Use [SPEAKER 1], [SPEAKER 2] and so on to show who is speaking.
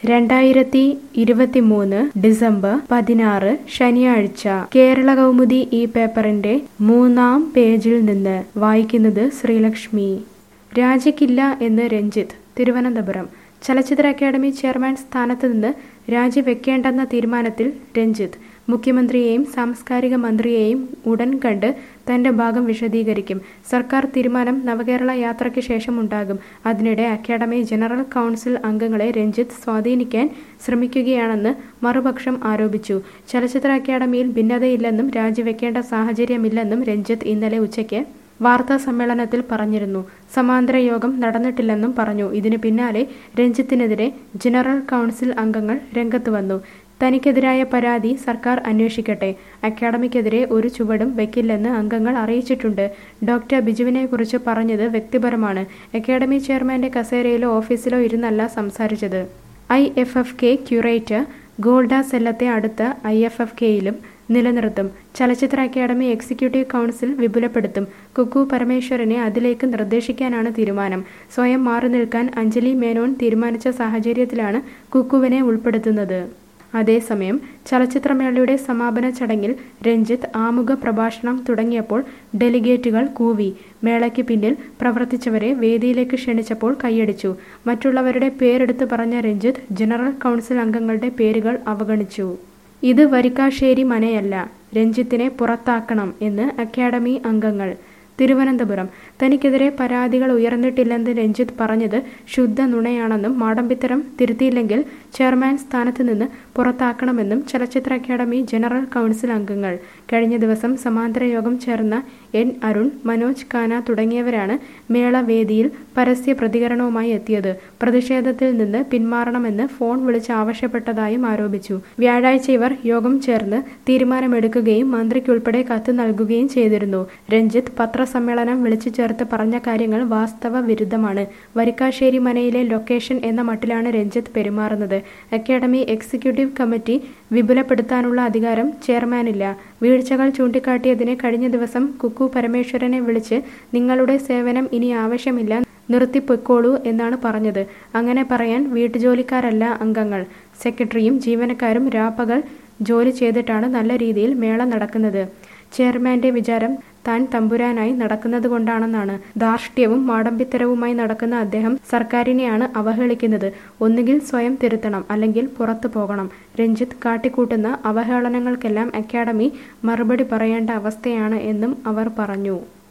[SPEAKER 1] രണ്ടായിരത്തി ഇരുപത്തിമൂന്ന് ഡിസംബർ പതിനാറ് ശനിയാഴ്ച കേരള കൗമുദി ഈ പേപ്പറിന്റെ മൂന്നാം പേജിൽ നിന്ന് വായിക്കുന്നത് ശ്രീലക്ഷ്മി രാജിക്കില്ല എന്ന് രഞ്ജിത്ത് തിരുവനന്തപുരം ചലച്ചിത്ര അക്കാദമി ചെയർമാൻ സ്ഥാനത്ത് നിന്ന് രാജിവെക്കേണ്ടെന്ന തീരുമാനത്തിൽ രഞ്ജിത്ത് മുഖ്യമന്ത്രിയെയും സാംസ്കാരിക മന്ത്രിയെയും ഉടൻ കണ്ട് തന്റെ ഭാഗം വിശദീകരിക്കും സർക്കാർ തീരുമാനം നവകേരള യാത്രയ്ക്ക് ശേഷം ഉണ്ടാകും അതിനിടെ അക്കാദമി ജനറൽ കൗൺസിൽ അംഗങ്ങളെ രഞ്ജിത്ത് സ്വാധീനിക്കാൻ ശ്രമിക്കുകയാണെന്ന് മറുപക്ഷം ആരോപിച്ചു ചലച്ചിത്ര അക്കാദമിയിൽ ഭിന്നതയില്ലെന്നും രാജിവെക്കേണ്ട സാഹചര്യമില്ലെന്നും രഞ്ജിത്ത് ഇന്നലെ ഉച്ചയ്ക്ക് വാർത്താ സമ്മേളനത്തിൽ പറഞ്ഞിരുന്നു സമാന്തര യോഗം നടന്നിട്ടില്ലെന്നും പറഞ്ഞു ഇതിന് പിന്നാലെ രഞ്ജിത്തിനെതിരെ ജനറൽ കൗൺസിൽ അംഗങ്ങൾ രംഗത്ത് വന്നു തനിക്കെതിരായ പരാതി സർക്കാർ അന്വേഷിക്കട്ടെ അക്കാദമിക്കെതിരെ ഒരു ചുവടും വെക്കില്ലെന്ന് അംഗങ്ങൾ അറിയിച്ചിട്ടുണ്ട് ഡോക്ടർ ബിജുവിനെക്കുറിച്ച് പറഞ്ഞത് വ്യക്തിപരമാണ് അക്കാദമി ചെയർമാന്റെ കസേരയിലോ ഓഫീസിലോ ഇരുന്നല്ല സംസാരിച്ചത് I F F K curator Golda സെല്ലത്തെ അടുത്ത ഐ എഫ് എഫ് കെയിലും നിലനിർത്തും ചലച്ചിത്ര അക്കാദമി എക്സിക്യൂട്ടീവ് കൗൺസിൽ വിപുലപ്പെടുത്തും കുക്കു പരമേശ്വരനെ അതിലേക്ക് നിർദ്ദേശിക്കാനാണ് തീരുമാനം സ്വയം മാറി നിൽക്കാൻ അഞ്ജലി മേനോൻ തീരുമാനിച്ച സാഹചര്യത്തിലാണ് കുക്കുവിനെ ഉൾപ്പെടുത്തുന്നത് അതേസമയം ചലച്ചിത്രമേളയുടെ സമാപന ചടങ്ങിൽ രഞ്ജിത്ത് ആമുഖ പ്രഭാഷണം തുടങ്ങിയപ്പോൾ ഡെലിഗേറ്റുകൾ കൂവി മേളയ്ക്ക് പിന്നിൽ പ്രവർത്തിച്ചവരെ വേദിയിലേക്ക് ക്ഷണിച്ചപ്പോൾ കൈയടിച്ചു മറ്റുള്ളവരുടെ പേരെടുത്ത് പറഞ്ഞ രഞ്ജിത്ത് ജനറൽ കൗൺസിൽ അംഗങ്ങളുടെ പേരുകൾ അവഗണിച്ചു ഇത് വരിക്കാശ്ശേരി മനയല്ല രഞ്ജിത്തിനെ പുറത്താക്കണം എന്ന് അക്കാദമി അംഗങ്ങൾ തിരുവനന്തപുരം തനിക്കെതിരെ പരാതികൾ ഉയർന്നിട്ടില്ലെന്ന് രഞ്ജിത്ത് പറഞ്ഞത് ശുദ്ധ നുണയാണെന്നും മാടമ്പിത്തരം തിരുത്തിയില്ലെങ്കിൽ ചെയർമാൻ സ്ഥാനത്ത് നിന്ന് പുറത്താക്കണമെന്നും ചലച്ചിത്ര അക്കാദമി ജനറൽ കൗൺസിൽ അംഗങ്ങൾ കഴിഞ്ഞ ദിവസം സമാന്തര യോഗം ചേർന്ന എൻ അരുൺ മനോജ് ഖാന തുടങ്ങിയവരാണ് മേളവേദിയിൽ പരസ്യ പ്രതികരണവുമായി എത്തിയത് പ്രതിഷേധത്തിൽ നിന്ന് പിന്മാറണമെന്ന് ഫോൺ വിളിച്ച് ആവശ്യപ്പെട്ടതായും ആരോപിച്ചു വ്യാഴാഴ്ച ഇവർ യോഗം ചേർന്ന് തീരുമാനമെടുക്കുകയും മന്ത്രിക്കുൾപ്പെടെ കത്ത് നൽകുകയും ചെയ്തിരുന്നു രഞ്ജിത്ത് പത്രസമ്മേളനം വിളിച്ചു ചേർത്ത് പറഞ്ഞ കാര്യങ്ങൾ വാസ്തവ വിരുദ്ധമാണ് വരിക്കാശ്ശേരി മനയിലെ ലൊക്കേഷൻ എന്ന മട്ടിലാണ് രഞ്ജിത്ത് പെരുമാറുന്നത് അക്കാദമി എക്സിക്യൂട്ടീവ് കമ്മിറ്റി വിപുലപ്പെടുത്താനുള്ള അധികാരം ചെയർമാനില്ല വീഴ്ചകൾ ചൂണ്ടിക്കാട്ടിയതിന് കഴിഞ്ഞ ദിവസം കുക്കു പരമേശ്വരനെ വിളിച്ച് നിങ്ങളുടെ സേവനം ഇനി ആവശ്യമില്ല നിർത്തിപ്പൊയ്ക്കോളൂ എന്നാണ് പറഞ്ഞത് അങ്ങനെ പറയാൻ വീട്ടുജോലിക്കാരല്ല അംഗങ്ങൾ സെക്രട്ടറിയും ജീവനക്കാരും രാപ്പകൽ ജോലി ചെയ്തിട്ടാണ് നല്ല രീതിയിൽ മേള നടക്കുന്നത് ചെയർമാന്റെ വിചാരം താൻ തമ്പുരാനായി നടക്കുന്നത് കൊണ്ടാണെന്നാണ് ധാർഷ്ട്യവും മാടമ്പിത്തരവുമായി നടക്കുന്ന അദ്ദേഹം സർക്കാരിനെയാണ് അവഹേളിക്കുന്നത് ഒന്നുകിൽ സ്വയം തിരുത്തണം അല്ലെങ്കിൽ പുറത്തു പോകണം രഞ്ജിത്ത് കാട്ടിക്കൂട്ടുന്ന അവഹേളനങ്ങൾക്കെല്ലാം അക്കാദമി മറുപടി പറയേണ്ട അവസ്ഥയാണ് എന്നും അവർ പറഞ്ഞു